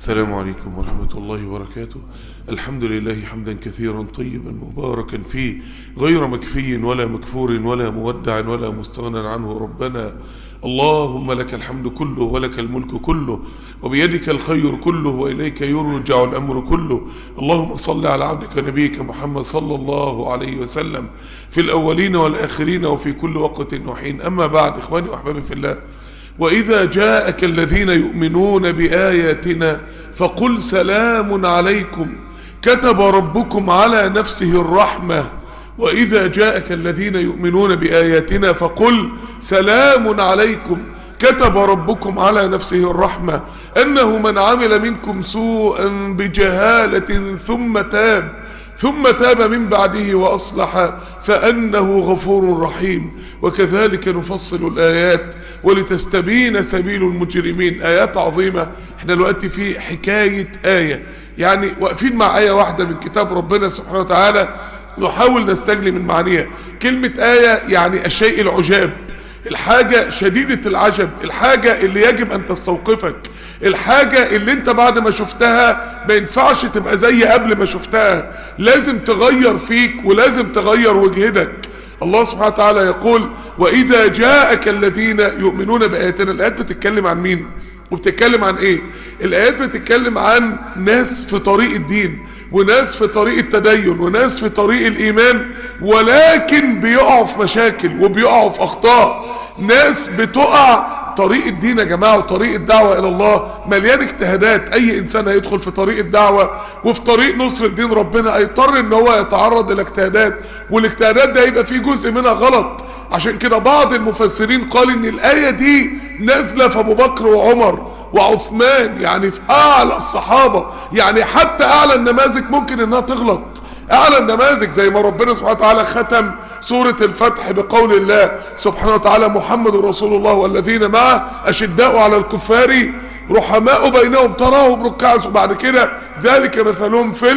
السلام عليكم ورحمة الله وبركاته الحمد لله حمدا كثيرا طيبا مباركا فيه غير مكفي ولا مكفور ولا مودع ولا مستغنى عنه ربنا اللهم لك الحمد كله ولك الملك كله وبيدك الخير كله وإليك يرجع الأمر كله اللهم صل على عبدك نبيك محمد صلى الله عليه وسلم في الأولين والآخرين وفي كل وقت وحين أما بعد إخواني وأحبابي في الله وإذا جاءك الذين يؤمنون بآياتنا فقل سلام عليكم كتب ربكم على نفسه الرحمة وإذا جاءك الذين يؤمنون بآياتنا فقل سلام عليكم كتب ربكم على نفسه الرحمة أنه من عمل منكم سوءا بجهالة ثم تاب ثم تاب من بعده وأصلح فأنه غفور رحيم وكذلك نفصل الآيات ولتستبين سبيل المجرمين آيات عظيمة احنا دلوقتي في حكاية آية يعني واقفين مع آية واحدة من كتاب ربنا سبحانه وتعالى نحاول نستجلي من معانيها كلمة آية يعني الشيء العجاب الحاجة شديدة العجب الحاجة اللي يجب ان تستوقفك الحاجة اللي انت بعد ما شفتها ما ينفعش تبقى زي قبل ما شفتها لازم تغير فيك ولازم تغير وجهتك الله سبحانه وتعالى يقول واذا جاءك الذين يؤمنون بآياتنا الآيات بتتكلم عن مين وبتتكلم عن ايه الآيات بتتكلم عن ناس في طريق الدين وناس في طريق التدين وناس في طريق الإيمان ولكن بيقعوا في مشاكل وبيقعوا في أخطاء ناس بتقع طريق الدين يا جماعة وطريق الدعوة إلى الله مليان اجتهادات أي إنسان هيدخل في طريق الدعوة وفي طريق نصر الدين ربنا هيضطر إن هو يتعرض للاجتهادات والاجتهادات ده يبقى فيه جزء منها غلط عشان كده بعض المفسرين قال إن الآية دي نازلة في أبو بكر وعمر وعثمان يعني في أعلى الصحابة يعني حتى أعلى النماذج ممكن إنها تغلط اعلى النماذج زي ما ربنا سبحانه وتعالى ختم سورة الفتح بقول الله سبحانه وتعالى محمد رسول الله والذين معه اشداء على الكفار رحماء بينهم تراهم ركعا وبعد كده ذلك مثلهم في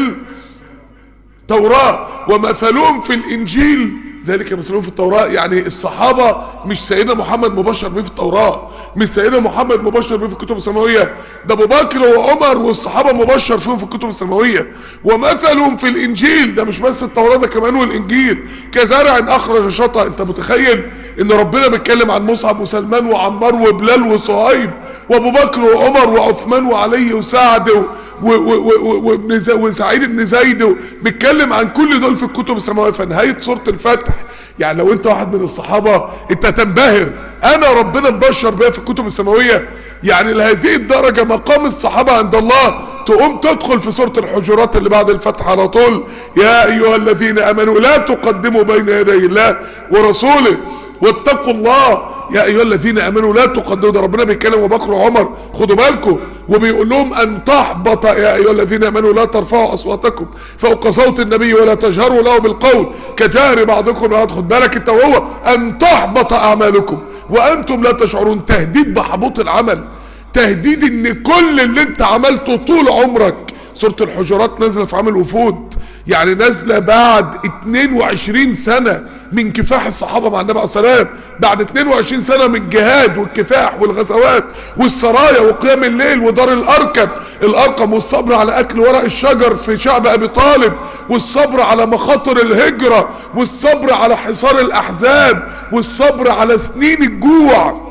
التوراة ومثلهم في الانجيل ذلك مثلهم في التوراة يعني الصحابة مش سيدنا محمد مبشر بيه في التوراة مش سيدنا محمد مبشر بيه في الكتب السماوية ده ابو بكر وعمر والصحابة مبشر فيهم في الكتب السماوية ومثلهم في الانجيل ده مش بس التوراة ده كمان والانجيل كزرع اخرج شطأ انت متخيل ان ربنا بيتكلم عن مصعب وسلمان وعمار وبلال وصهيب وابو بكر وعمر وعثمان وعلي وسعد وسعيد بن زيد بيتكلم عن كل دول في الكتب السماويه فنهايه سوره الفتح يعني لو انت واحد من الصحابه انت تنبهر انا ربنا مبشر بيا في الكتب السماويه يعني لهذه الدرجه مقام الصحابه عند الله تقوم تدخل في سوره الحجرات اللي بعد الفتح على طول يا ايها الذين امنوا لا تقدموا بين يدي الله ورسوله واتقوا الله يا ايها الذين امنوا لا تقدموا ده ربنا بيتكلم ابو بكر وعمر خدوا بالكم وبيقول لهم ان تحبط يا ايها الذين امنوا لا ترفعوا اصواتكم فوق صوت النبي ولا تجهروا له بالقول كجهر بعضكم بعض خد بالك انت وهو ان تحبط اعمالكم وانتم لا تشعرون تهديد بحبوط العمل تهديد ان كل اللي انت عملته طول عمرك سوره الحجرات نازله في عام وفود يعني نازله بعد 22 سنه من كفاح الصحابه مع النبي عليه السلام بعد 22 سنه من الجهاد والكفاح والغزوات والسرايا وقيام الليل ودار الاركب الارقم والصبر على اكل ورق الشجر في شعب ابي طالب والصبر على مخاطر الهجره والصبر على حصار الاحزاب والصبر على سنين الجوع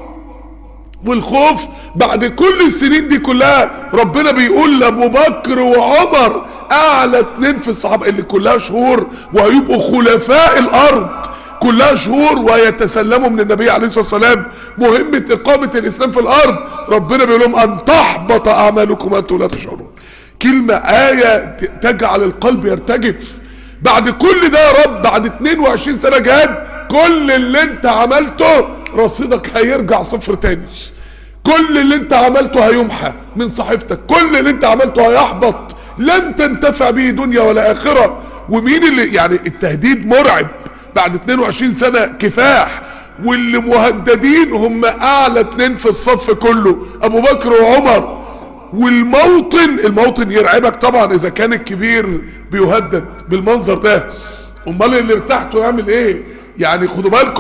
والخوف بعد كل السنين دي كلها ربنا بيقول لابو بكر وعمر اعلى اتنين في الصحابه اللي كلها شهور وهيبقوا خلفاء الارض كلها شهور ويتسلموا من النبي عليه الصلاه والسلام مهمه اقامه الاسلام في الارض ربنا بيقول لهم ان تحبط اعمالكم وانتم لا تشعرون كلمه ايه تجعل القلب يرتجف بعد كل ده يا رب بعد 22 سنه جهاد كل اللي انت عملته رصيدك هيرجع صفر تاني كل اللي انت عملته هيمحى من صحيفتك كل اللي انت عملته هيحبط لن تنتفع به دنيا ولا اخره ومين اللي يعني التهديد مرعب بعد 22 سنه كفاح واللي مهددين هم اعلى اتنين في الصف كله ابو بكر وعمر والموطن الموطن يرعبك طبعا اذا كان الكبير بيهدد بالمنظر ده امال اللي تحته يعمل ايه يعني خدوا بالكم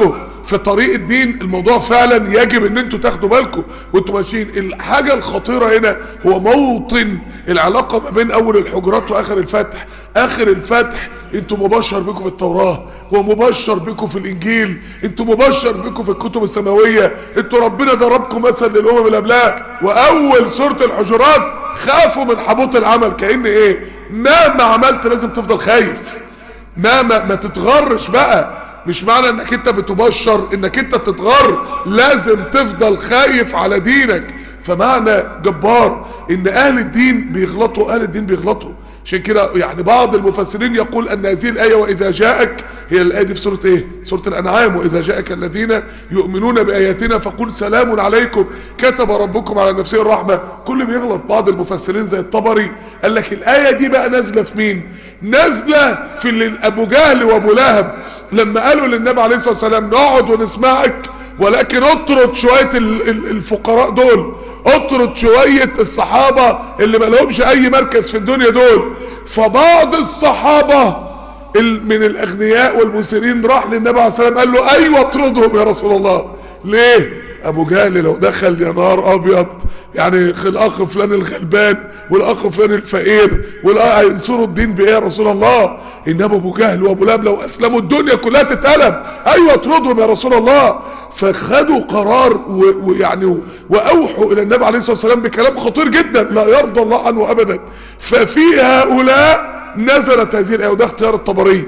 في طريق الدين الموضوع فعلا يجب ان انتوا تاخدوا بالكم وانتوا ماشيين الحاجة الخطيرة هنا هو موطن العلاقة ما بين اول الحجرات واخر الفتح اخر الفتح انتوا مبشر بكم في التوراة ومبشر بكم في الانجيل انتوا مبشر بكم في الكتب السماوية انتوا ربنا ضربكم مثل للامم اللي قبلها واول سورة الحجرات خافوا من حبوط العمل كأن ايه مهما عملت لازم تفضل خايف ما ما, ما تتغرش بقى مش معنى انك انت بتبشر انك انت تتغر لازم تفضل خايف على دينك فمعنى جبار ان اهل الدين بيغلطوا اهل الدين بيغلطوا عشان كده يعني بعض المفسرين يقول ان هذه الايه واذا جاءك هي الايه دي في سوره ايه سوره الانعام واذا جاءك الذين يؤمنون باياتنا فقل سلام عليكم كتب ربكم على نفسه الرحمه كل بيغلط بعض المفسرين زي الطبري قال لك الايه دي بقى نازله في مين نازله في اللي ابو جهل وابو لهب لما قالوا للنبي عليه الصلاه والسلام نقعد ونسمعك ولكن اطرد شوية الفقراء دول اطرد شوية الصحابة اللي ما لهمش اي مركز في الدنيا دول فبعض الصحابة من الاغنياء والمسيرين راح للنبي عليه الصلاة والسلام قال له ايوه اطردهم يا رسول الله ليه ابو جهل لو دخل يا نهار ابيض يعني الاخ فلان الغلبان والاخ فلان الفقير هينصروا الدين بايه يا رسول الله انما ابو جهل وابو لهب لو اسلموا الدنيا كلها تتقلب ايوه اطردهم يا رسول الله فخدوا قرار ويعني واوحوا الى النبي عليه الصلاه والسلام بكلام خطير جدا لا يرضى الله عنه ابدا ففي هؤلاء نزلت هذه الايه وده اختيار الطبري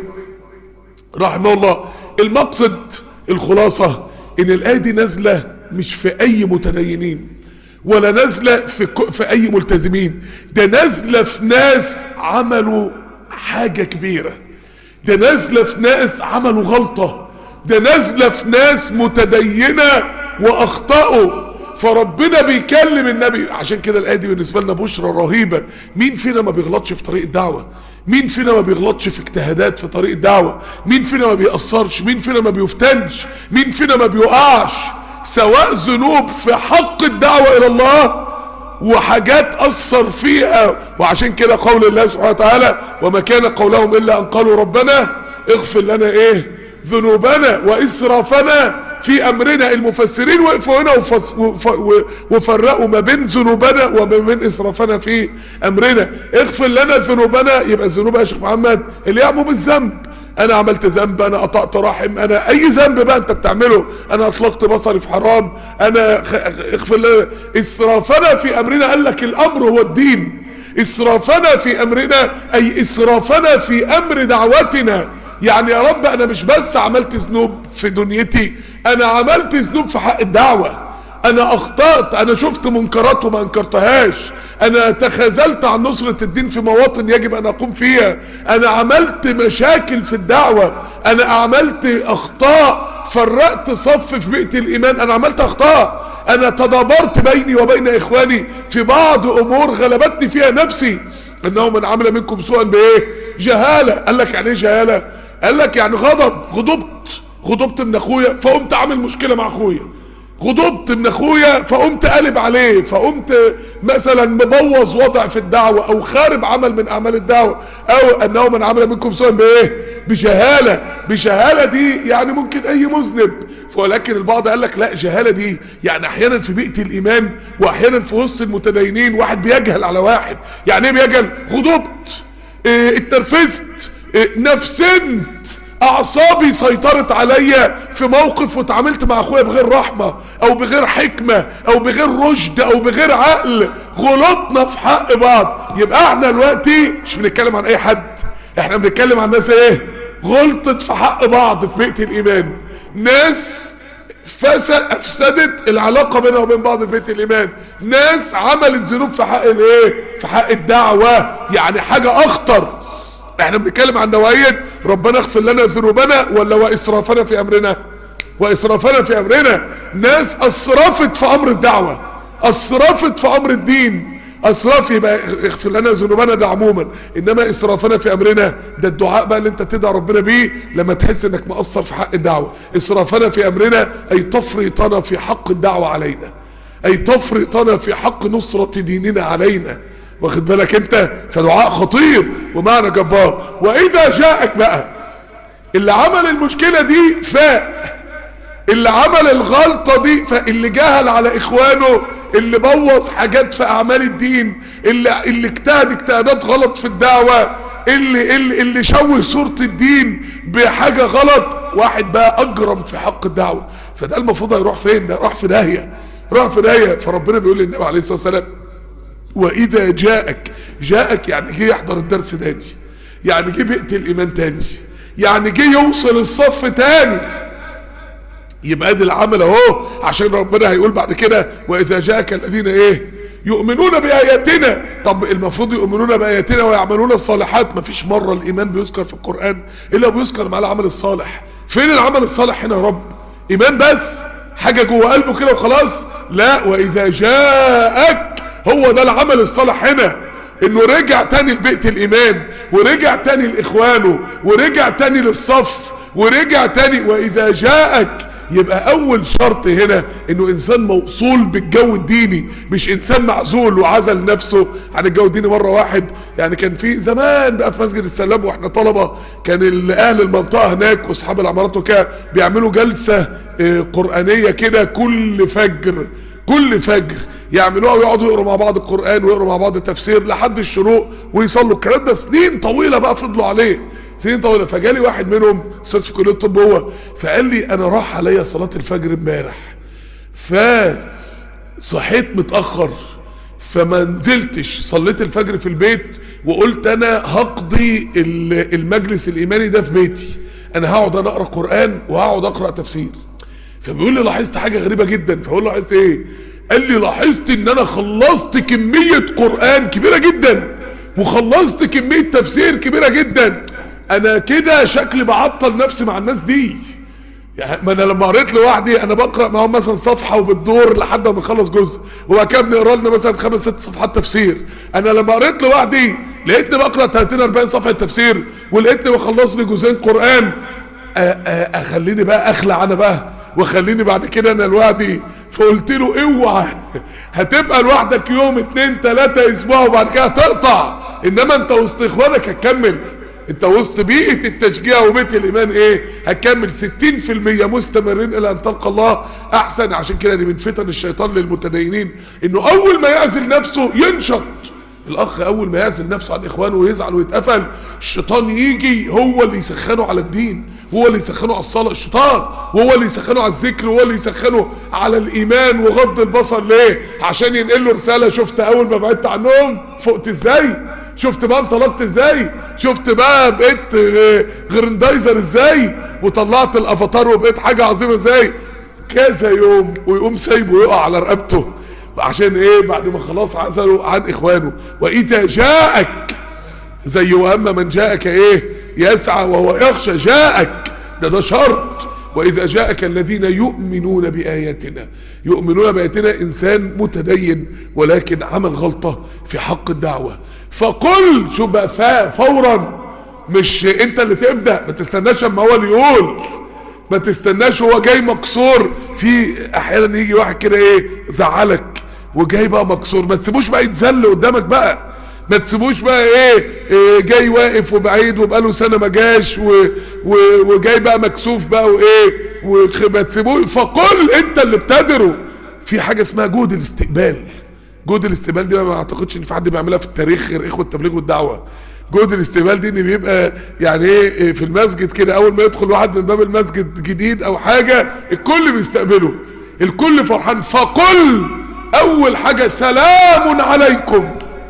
رحمه الله المقصد الخلاصه ان الايه دي نازله مش في اي متدينين ولا نازله في في اي ملتزمين ده نازله في ناس عملوا حاجه كبيره ده نازله في ناس عملوا غلطه ده نازله في ناس متدينه واخطاوا فربنا بيكلم النبي عشان كده الايه دي بالنسبه لنا بشرى رهيبه مين فينا ما بيغلطش في طريق الدعوه مين فينا ما بيغلطش في اجتهادات في طريق الدعوه مين فينا ما بيأثرش مين فينا ما بيفتنش مين فينا ما بيقعش سواء ذنوب في حق الدعوه الى الله وحاجات اثر فيها وعشان كده قول الله سبحانه وتعالى وما كان قولهم الا ان قالوا ربنا اغفر لنا ايه ذنوبنا واسرافنا في امرنا المفسرين وقفوا هنا وفص وفرقوا ما بين ذنوبنا وما بين اسرافنا في امرنا اغفر لنا ذنوبنا يبقى الذنوب يا شيخ محمد اللي يعموا بالذنب انا عملت ذنب انا قطعت رحم انا اي ذنب بقى انت بتعمله انا اطلقت بصري في حرام انا اغفر لنا اسرافنا في امرنا قال لك الامر هو الدين اسرافنا في امرنا اي اسرافنا في امر دعوتنا يعني يا رب انا مش بس عملت ذنوب في دنيتي انا عملت ذنوب في حق الدعوة انا اخطأت انا شفت منكرات وما انكرتهاش انا تخاذلت عن نصرة الدين في مواطن يجب ان اقوم فيها انا عملت مشاكل في الدعوة انا عملت اخطاء فرقت صف في بيئة الايمان انا عملت اخطاء انا تدابرت بيني وبين اخواني في بعض امور غلبتني فيها نفسي انه من عمل منكم سوءا بايه جهالة قال لك يعني ايه جهالة قال لك يعني غضب غضبت غضبت من اخويا فقمت عامل مشكلة مع اخويا غضبت من اخويا فقمت قلب عليه فقمت مثلا مبوظ وضع في الدعوة او خارب عمل من اعمال الدعوة او انه من عمل منكم سوءا بايه بجهالة بجهالة دي يعني ممكن اي مذنب ولكن البعض قال لك لا جهالة دي يعني احيانا في بيئة الايمان واحيانا في وسط المتدينين واحد بيجهل على واحد يعني ايه بيجهل غضبت اه اتنرفزت اه نفسنت اعصابي سيطرت عليا في موقف واتعاملت مع اخويا بغير رحمة او بغير حكمة او بغير رشد او بغير عقل غلطنا في حق بعض يبقى احنا دلوقتي مش بنتكلم عن اي حد احنا بنتكلم عن ناس ايه غلطت في حق بعض في بيئة الايمان ناس فسد افسدت العلاقه بينها وبين بعض في بيت الايمان ناس عملت ذنوب في حق الايه في حق الدعوه يعني حاجه اخطر احنا بنتكلم عن نوعيه ربنا اغفر لنا ذنوبنا ولا واسرافنا في امرنا واسرافنا في امرنا ناس اسرفت في امر الدعوه اسرفت في امر الدين اسراف يبقى اغفر لنا ذنوبنا ده عموما انما اسرافنا في امرنا ده الدعاء بقى اللي انت تدعي ربنا بيه لما تحس انك مقصر في حق الدعوه اسرافنا في امرنا اي تفريطنا في حق الدعوه علينا اي تفريطنا في حق نصره ديننا علينا واخد بالك انت فدعاء خطير ومعنى جبار واذا جاءك بقى اللي عمل المشكله دي فاق اللي عمل الغلطة دي فاللي جهل على اخوانه اللي بوظ حاجات في اعمال الدين اللي, اللي اجتهد اجتهادات غلط في الدعوة اللي, اللي, اللي شوه صورة الدين بحاجة غلط واحد بقى اجرم في حق الدعوة فده المفروض هيروح فين ده راح في داهية راح في داهية فربنا بيقول للنبي عليه الصلاة والسلام واذا جاءك جاءك يعني جه يحضر الدرس تاني يعني جه بيئة الايمان تاني يعني جه يوصل الصف تاني يبقى ادي العمل اهو عشان ربنا هيقول بعد كده واذا جاءك الذين ايه يؤمنون باياتنا طب المفروض يؤمنون باياتنا ويعملون الصالحات مفيش مره الايمان بيذكر في القران الا بيذكر مع العمل الصالح فين العمل الصالح هنا يا رب ايمان بس حاجه جوه قلبه كده وخلاص لا واذا جاءك هو ده العمل الصالح هنا انه رجع تاني لبيئة الايمان ورجع تاني لاخوانه ورجع تاني للصف ورجع تاني واذا جاءك يبقى اول شرط هنا انه انسان موصول بالجو الديني مش انسان معزول وعزل نفسه عن الجو الديني مره واحد يعني كان في زمان بقى في مسجد السلام واحنا طلبه كان اهل المنطقه هناك واصحاب العمارات وكده بيعملوا جلسه قرانيه كده كل فجر كل فجر يعملوها ويقعدوا يقروا مع بعض القران ويقروا مع بعض التفسير لحد الشروق ويصلوا الكلام ده سنين طويله بقى فضلوا عليه سنين طويله فجالي واحد منهم استاذ في كليه الطب هو فقال لي انا راح عليا صلاه الفجر امبارح فصحيت متاخر فما نزلتش صليت الفجر في البيت وقلت انا هقضي المجلس الايماني ده في بيتي انا هقعد انا اقرا قران وهقعد اقرا تفسير فبيقول لي لاحظت حاجه غريبه جدا فاقول له لاحظت ايه قال لي لاحظت ان انا خلصت كميه قران كبيره جدا وخلصت كميه تفسير كبيره جدا انا كده شكلي بعطل نفسي مع الناس دي يعني ما انا لما قريت لوحدي انا بقرا معاهم مثلا صفحه وبالدور لحد ما بنخلص جزء وبعد كده بنقرا لنا مثلا خمس ست صفحات تفسير انا لما قريت لوحدي لقيتني بقرا 30 40 صفحه تفسير ولقيتني بخلص لي جزئين قران اخليني بقى اخلع انا بقى وخليني بعد كده انا لوحدي فقلت له اوعى هتبقى لوحدك يوم اتنين تلاتة اسبوع وبعد كده هتقطع انما انت وسط اخوانك هتكمل انت وسط بيئة التشجيع وبيئة الايمان ايه هتكمل ستين في المية مستمرين الى ان تلقى الله احسن عشان كده دي من فتن الشيطان للمتدينين انه اول ما يعزل نفسه ينشط الاخ اول ما يعزل نفسه عن اخوانه ويزعل ويتقفل الشيطان يجي هو اللي يسخنه على الدين هو اللي يسخنه على الصلاه الشيطان وهو اللي يسخنه على الذكر وهو اللي يسخنه على الايمان وغض البصر ليه عشان ينقل له رساله شفت اول ما بعدت عنهم فقت ازاي شفت بقى انطلقت ازاي شفت بقى بقيت غرندايزر ازاي وطلعت الافاتار وبقيت حاجه عظيمه ازاي كذا يوم ويقوم سايبه يقع على رقبته عشان ايه بعد ما خلاص عزلوا عن اخوانه واذا جاءك زي واما من جاءك ايه يسعى وهو يخشى جاءك ده ده شرط واذا جاءك الذين يؤمنون باياتنا يؤمنون باياتنا انسان متدين ولكن عمل غلطه في حق الدعوه فقل شو بقى فا فورا مش انت اللي تبدا ما تستناش اما هو اللي يقول ما تستناش هو جاي مكسور في احيانا يجي واحد كده ايه زعلك وجاي بقى مكسور ما تسيبوش بقى يتذل قدامك بقى ما تسيبوش بقى ايه, إيه جاي واقف وبعيد وبقاله سنه ما جاش و و وجاي بقى مكسوف بقى وايه وما تسيبوش فقل انت اللي بتدره في حاجه اسمها جهد الاستقبال جهد الاستقبال دي ما اعتقدش ان في حد بيعملها في التاريخ غير اخوه التبليغ والدعوه جهد الاستقبال دي ان بيبقى يعني ايه في المسجد كده اول ما يدخل واحد من باب المسجد جديد او حاجه الكل بيستقبله الكل فرحان فقل اول حاجه سلام عليكم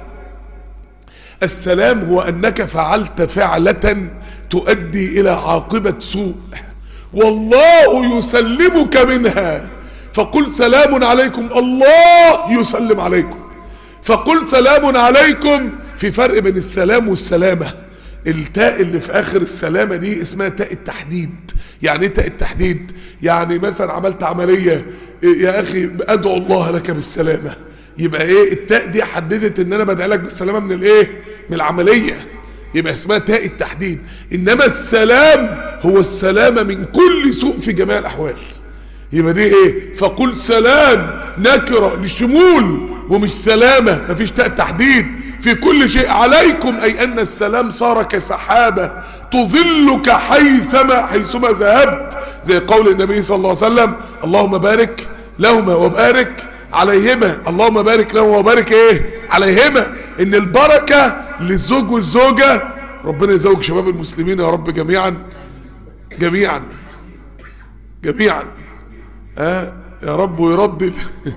السلام هو انك فعلت فعله تؤدي الى عاقبه سوء والله يسلمك منها فقل سلام عليكم الله يسلم عليكم فقل سلام عليكم في فرق بين السلام والسلامه التاء اللي في اخر السلامه دي اسمها تاء التحديد يعني ايه تاء التحديد يعني مثلا عملت عمليه يا اخي ادعو الله لك بالسلامه يبقى ايه التاء دي حددت ان انا بدعي لك بالسلامه من الايه من العمليه يبقى اسمها تاء التحديد انما السلام هو السلامه من كل سوء في جميع الاحوال يبقى دي ايه فقل سلام نكره للشمول ومش سلامه مفيش تاء تحديد في كل شيء عليكم اي ان السلام صار كسحابه تظلك حيثما حيثما ذهبت زي قول النبي صلى الله عليه وسلم اللهم بارك لهما وبارك عليهما اللهم بارك لهما وبارك ايه عليهما ان البركة للزوج والزوجة ربنا يزوج شباب المسلمين يا رب جميعا جميعا جميعا ها يا رب ويرد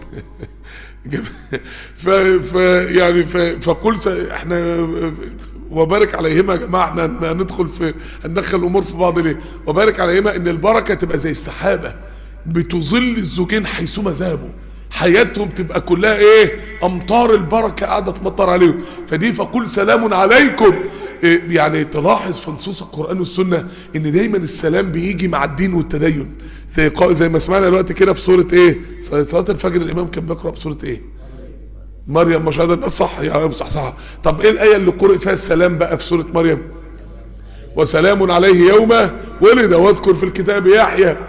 ف, ف يعني ف فقل س... احنا وبارك عليهما يا جماعه احنا هندخل في هندخل الامور في بعض ليه وبارك عليهما ان البركه تبقى زي السحابه بتظل الزوجين حيثما ذهبوا حياتهم تبقى كلها ايه امطار البركه قاعده تمطر عليهم فدي فقل سلام عليكم إيه يعني تلاحظ في نصوص القران والسنه ان دايما السلام بيجي مع الدين والتدين زي زي ما سمعنا دلوقتي كده في سوره ايه صلاه الفجر الامام كان بيقرا بسوره ايه مريم مش هذا الناس صح يا صح صح طب ايه الايه اللي قرئ فيها السلام بقى في سوره مريم وسلام عليه يوم ولد واذكر في الكتاب يحيى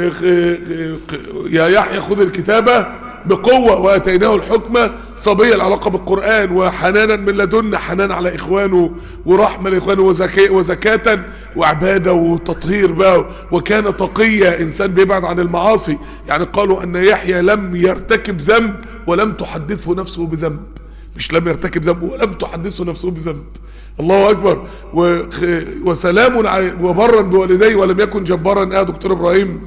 يا يحيى خذ الكتابه بقوة واتيناه الحكمة صبية العلاقة بالقرآن وحنانا من لدنا حنان على إخوانه ورحمة لإخوانه وزكاة, وزكاة وعبادة وتطهير بقى وكان تقيا إنسان بيبعد عن المعاصي يعني قالوا أن يحيى لم يرتكب ذنب ولم تحدثه نفسه بذنب مش لم يرتكب ذنب ولم تحدثه نفسه بذنب الله أكبر وسلام وبرا بوالديه ولم يكن جبارا يا دكتور إبراهيم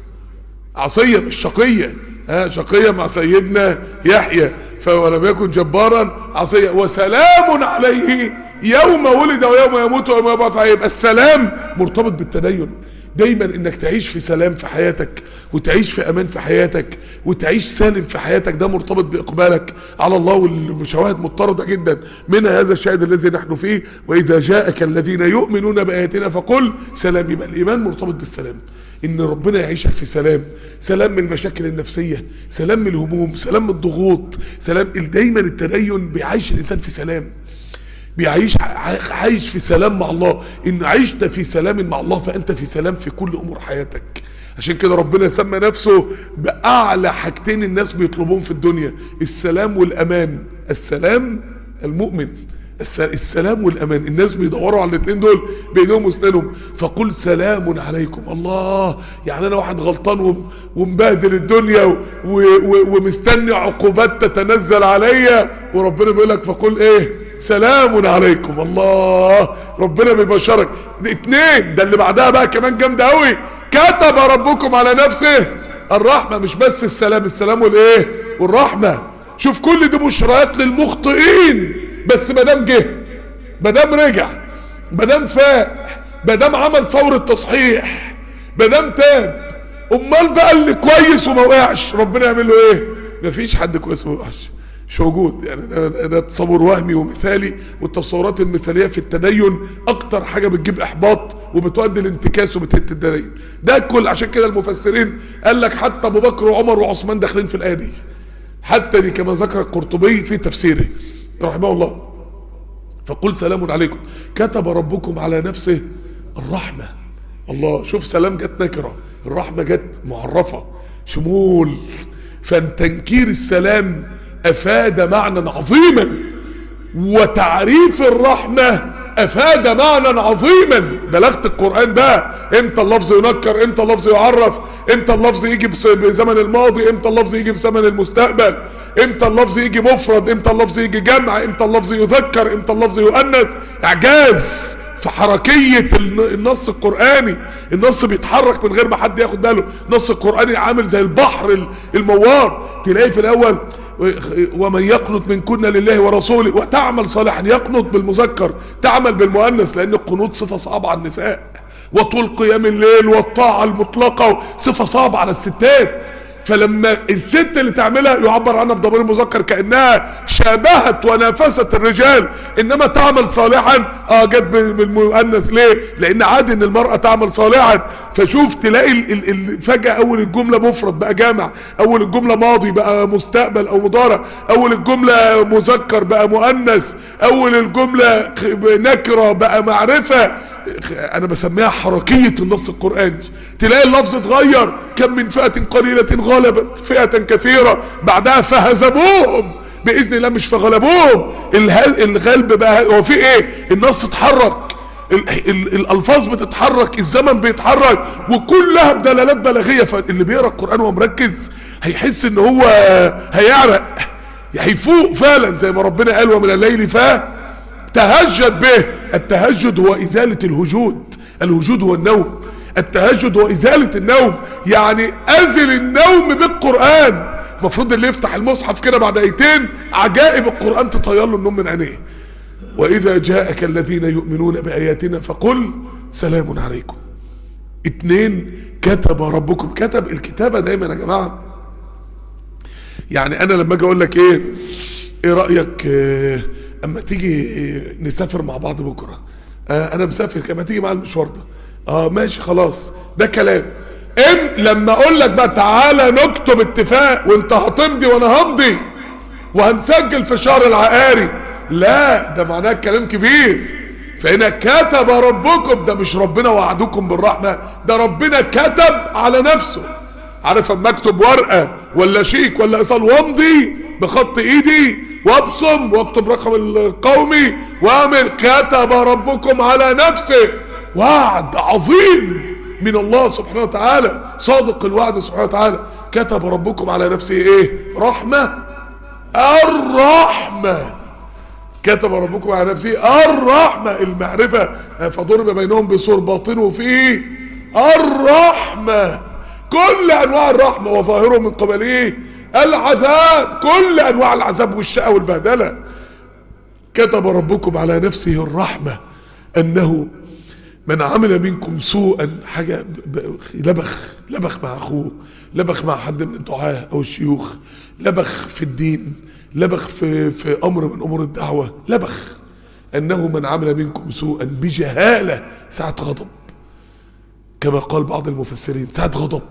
عصية مش شقية ها شقية مع سيدنا يحيى فلم يكن جبارا عصيا وسلام عليه يوم ولد ويوم يموت ويوم يبعث يبقى السلام مرتبط بالتدين دايما انك تعيش في سلام في حياتك وتعيش في امان في حياتك وتعيش سالم في حياتك ده مرتبط باقبالك على الله والشواهد مضطرده جدا منها هذا الشاهد الذي نحن فيه واذا جاءك الذين يؤمنون باياتنا فقل سلام يبقى الايمان مرتبط بالسلام ان ربنا يعيشك في سلام سلام من المشاكل النفسيه سلام من الهموم سلام من الضغوط سلام دايما التدين بيعيش الانسان في سلام بيعيش عايش في سلام مع الله ان عشت في سلام مع الله فانت في سلام في كل امور حياتك عشان كده ربنا سمى نفسه باعلى حاجتين الناس بيطلبوهم في الدنيا السلام والامان السلام المؤمن السلام والامان الناس بيدوروا على الاثنين دول بايديهم واسنانهم فقل سلام عليكم الله يعني انا واحد غلطان ومبهدل الدنيا ومستني عقوبات تتنزل عليا وربنا بيقول لك فقل ايه سلام عليكم الله ربنا بيبشرك اتنين ده اللي بعدها بقى كمان جامده قوي كتب ربكم على نفسه الرحمه مش بس السلام السلام والايه والرحمه شوف كل دي بشريات للمخطئين بس ما دام جه ما دام رجع ما دام فاق ما دام عمل ثوره تصحيح ما دام تاب امال بقى اللي كويس وما وقعش ربنا يعمل له ايه مفيش حد كويس وما وقعش مش موجود يعني ده, ده تصور وهمي ومثالي والتصورات المثاليه في التدين اكتر حاجه بتجيب احباط وبتؤدي لانتكاس وبتهد التدين ده كل عشان كده المفسرين قال لك حتى ابو بكر وعمر وعثمان داخلين في الايه دي حتى دي كما ذكر القرطبي في تفسيره رحمه الله فقل سلام عليكم كتب ربكم على نفسه الرحمة الله شوف سلام جت نكرة الرحمة جت معرفة شمول فتنكير السلام أفاد معنى عظيما وتعريف الرحمة أفاد معنى عظيما بلغت القرآن بقى امتى اللفظ ينكر امتى اللفظ يعرف امتى اللفظ يجي بزمن الماضي امتى اللفظ يجي بزمن المستقبل امتى اللفظ يجي مفرد امتى اللفظ يجي جمع امتى اللفظ يذكر امتى اللفظ يؤنث اعجاز في حركية النص القرآني النص بيتحرك من غير ما حد ياخد باله النص القرآني عامل زي البحر الموار تلاقي في الأول ومن يقنط من كنا لله ورسوله وتعمل صالحا يقنط بالمذكر تعمل بالمؤنث لأن القنوط صفة صعبة على النساء وطول قيام الليل والطاعة المطلقة صفة صعبة على الستات فلما الست اللي تعملها يعبر عنها بضمير مذكر كانها شابهت ونافست الرجال انما تعمل صالحا اه جت بالمؤنث ليه؟ لان عادي ان المراه تعمل صالحا فشوف تلاقي ال ال ال فجاه اول الجمله مفرد بقى جامع اول الجمله ماضي بقى مستقبل او مضارع اول الجمله مذكر بقى مؤنث اول الجمله نكره بقى معرفه انا بسميها حركية النص القرآني تلاقي اللفظ اتغير كم من فئة قليلة غلبت فئة كثيرة بعدها فهزموهم باذن الله مش فغلبوهم الغلب بقى هو في ايه النص اتحرك ال ال الالفاظ بتتحرك الزمن بيتحرك وكلها بدلالات بلاغيه فاللي بيقرا القران وهو مركز هيحس ان هو هيعرق هيفوق فعلا زي ما ربنا قال ومن الليل فاه تهجد به التهجد هو ازاله الهجود الهجود هو النوم التهجد هو ازاله النوم يعني ازل النوم بالقران المفروض اللي يفتح المصحف كده بعد ايتين عجائب القران تطير له النوم من عينيه واذا جاءك الذين يؤمنون باياتنا فقل سلام عليكم اتنين كتب ربكم كتب الكتابه دايما يا جماعه يعني انا لما اجي اقول لك ايه ايه رايك اه اما تيجي نسافر مع بعض بكره آه انا مسافر كما تيجي معايا المشوار ده اه ماشي خلاص ده كلام ام لما اقول لك بقى تعالى نكتب اتفاق وانت هتمضي وانا همضي وهنسجل في شهر العقاري لا ده معناه كلام كبير فهنا كتب ربكم ده مش ربنا وعدكم بالرحمة ده ربنا كتب على نفسه عارف اما اكتب ورقة ولا شيك ولا ايصال وامضي بخط ايدي وابصم واكتب رقم القومي واعمل كتب ربكم على نفسه وعد عظيم من الله سبحانه وتعالى صادق الوعد سبحانه وتعالى كتب ربكم على نفسه ايه رحمة الرحمة كتب ربكم على نفسه الرحمة المعرفة فضرب بينهم بسور باطنه فيه الرحمة كل انواع الرحمة وظاهره من قبل ايه العذاب كل انواع العذاب والشقى والبهدلة كتب ربكم على نفسه الرحمة انه من عمل منكم سوءا حاجة لبخ لبخ مع اخوه لبخ مع حد من الدعاة او الشيوخ لبخ في الدين لبخ في, في امر من امور الدعوة لبخ انه من عمل منكم سوءا بجهالة ساعة غضب كما قال بعض المفسرين ساعة غضب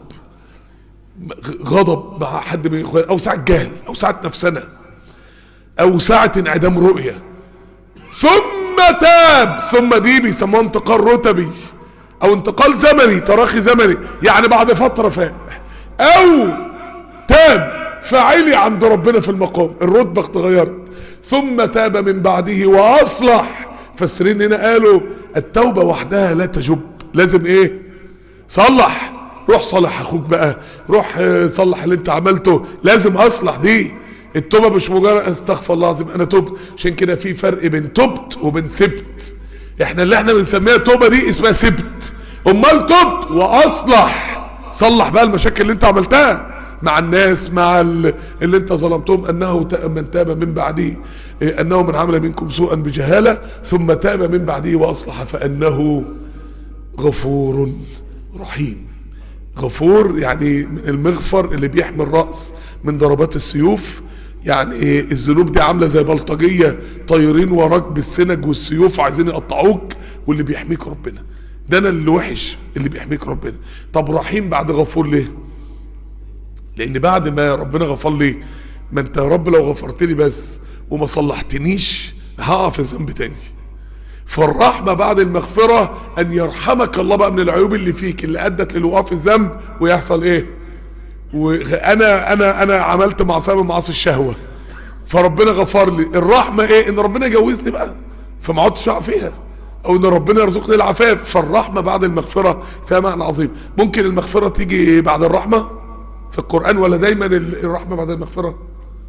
غضب مع حد من اخوان او ساعة جهل او ساعة نفسنا او ساعة انعدام رؤية ثم تاب ثم دي بيسموها انتقال رتبي او انتقال زمني تراخي زمني يعني بعد فترة فاق او تاب فعلي عند ربنا في المقام الرتبة اتغيرت ثم تاب من بعده واصلح فسرين هنا قالوا التوبة وحدها لا تجب لازم ايه صلح روح صلح اخوك بقى روح صلح اللي انت عملته لازم اصلح دي التوبة مش مجرد استغفر الله العظيم انا تبت عشان كده في فرق بين تبت وبين سبت احنا اللي احنا بنسميها توبة دي اسمها سبت امال تبت واصلح صلح بقى المشاكل اللي انت عملتها مع الناس مع اللي انت ظلمتهم انه من تاب من بعده انه من عمل منكم سوءا بجهالة ثم تاب من بعده واصلح فانه غفور رحيم غفور يعني من المغفر اللي بيحمي الرأس من ضربات السيوف يعني الذنوب دي عاملة زي بلطجية طايرين وراك بالسنج والسيوف عايزين يقطعوك واللي بيحميك ربنا ده انا اللي وحش اللي بيحميك ربنا طب رحيم بعد غفور ليه لان بعد ما ربنا غفر لي ما انت يا رب لو غفرت لي بس وما صلحتنيش هقع في ذنب تاني فالرحمة بعد المغفرة أن يرحمك الله بقى من العيوب اللي فيك اللي أدت للوقوع في الذنب ويحصل إيه؟ وأنا أنا أنا عملت معصية من معاصي الشهوة فربنا غفر لي الرحمة إيه؟ إن ربنا يجوزني بقى فما عدتش أقع فيها أو إن ربنا يرزقني العفاف فالرحمة بعد المغفرة فيها معنى عظيم ممكن المغفرة تيجي بعد الرحمة في القرآن ولا دايما الرحمة بعد المغفرة؟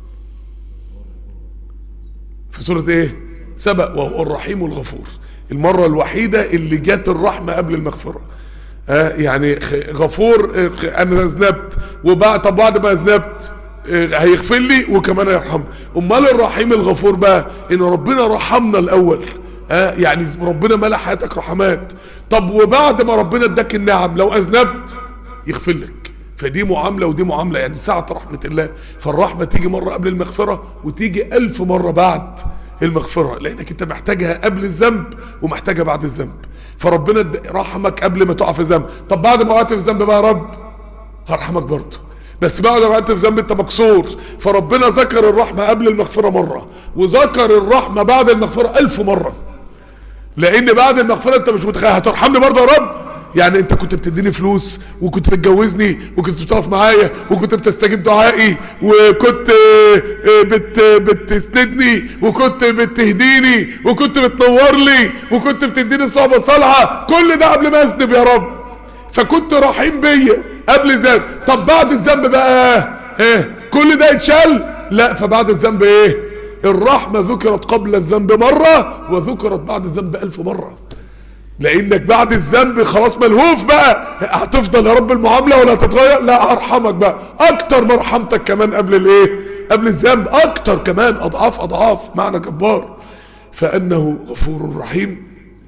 في سورة إيه؟ سبق وهو الرحيم الغفور المرة الوحيدة اللي جت الرحمة قبل المغفرة آه يعني غفور آه انا ذنبت وبعد طب بعد ما ذنبت آه هيغفر لي وكمان هيرحمني امال الرحيم الغفور بقى ان ربنا رحمنا الاول آه يعني ربنا ملا حياتك رحمات طب وبعد ما ربنا اداك النعم لو اذنبت يغفر لك فدي معاملة ودي معاملة يعني ساعة رحمة الله فالرحمة تيجي مرة قبل المغفرة وتيجي ألف مرة بعد المغفرة لأنك أنت محتاجها قبل الذنب ومحتاجها بعد الذنب فربنا رحمك قبل ما تقع في ذنب طب بعد ما وقعت في ذنب بقى يا رب هرحمك برضه بس بعد ما وقعت في ذنب انت مكسور فربنا ذكر الرحمة قبل المغفرة مرة وذكر الرحمة بعد المغفرة ألف مرة لأن بعد المغفرة انت مش متخيل هترحمني برضه يا رب يعني انت كنت بتديني فلوس وكنت بتجوزني وكنت بتقف معايا وكنت بتستجيب دعائي وكنت آه، آه، بت بتسندني وكنت بتهديني وكنت بتنور لي وكنت بتديني صحبه صالحه كل ده قبل ما اذنب يا رب فكنت رحيم بيا قبل الذنب طب بعد الذنب بقى ايه كل ده يتشال لا فبعد الذنب ايه الرحمة ذكرت قبل الذنب مرة وذكرت بعد الذنب ألف مرة لانك بعد الذنب خلاص ملهوف بقى هتفضل يا رب المعامله ولا تتغير لا هرحمك بقى اكتر ما رحمتك كمان قبل الايه قبل الذنب اكتر كمان اضعاف اضعاف معنى جبار فانه غفور رحيم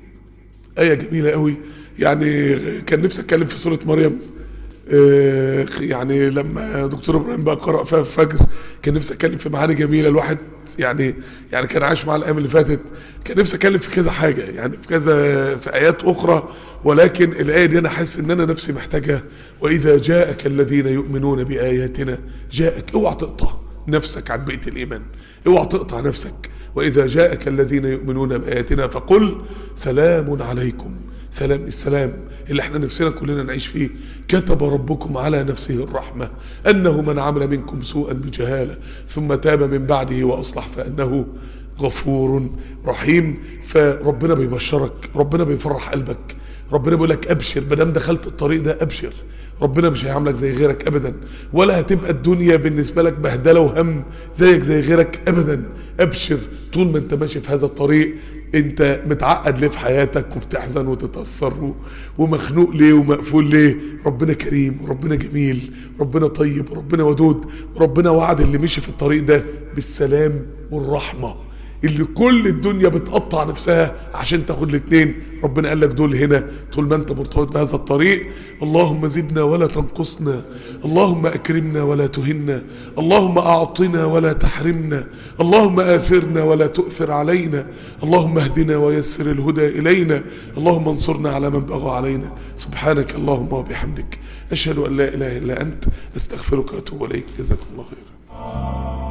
آية جميلة قوي يعني كان نفسي أتكلم في سورة مريم آه، يعني لما دكتور ابراهيم بقى قرأ فيها في الفجر كان نفسي اتكلم في معاني جميله الواحد يعني يعني كان عايش مع الايام اللي فاتت كان نفسي اتكلم في كذا حاجه يعني في كذا في ايات اخرى ولكن الايه دي انا حاسس ان انا نفسي محتاجها واذا جاءك الذين يؤمنون باياتنا جاءك اوعى تقطع نفسك عن بيئه الايمان اوعى تقطع نفسك واذا جاءك الذين يؤمنون باياتنا فقل سلام عليكم سلام السلام اللي احنا نفسنا كلنا نعيش فيه كتب ربكم على نفسه الرحمة أنه من عمل منكم سوءا بجهالة ثم تاب من بعده وأصلح فأنه غفور رحيم فربنا بيبشرك ربنا بيفرح قلبك ربنا بيقول لك ابشر ما دام دخلت الطريق ده ابشر ربنا مش هيعاملك زي غيرك ابدا ولا هتبقى الدنيا بالنسبه لك بهدله وهم زيك زي غيرك ابدا ابشر طول ما انت ماشي في هذا الطريق انت متعقد ليه في حياتك وبتحزن وتتاثر و- ومخنوق ليه ومقفول ليه ربنا كريم ربنا جميل ربنا طيب ربنا ودود ربنا وعد اللي مشي في الطريق ده بالسلام والرحمه اللي كل الدنيا بتقطع نفسها عشان تاخد الاتنين ربنا قال لك دول هنا طول ما انت مرتبط بهذا الطريق اللهم زدنا ولا تنقصنا اللهم اكرمنا ولا تهنا اللهم اعطنا ولا تحرمنا اللهم اثرنا ولا تؤثر علينا اللهم اهدنا ويسر الهدى الينا اللهم انصرنا على من بغى علينا سبحانك اللهم وبحمدك اشهد ان لا اله الا انت استغفرك واتوب اليك جزاكم الله خيرا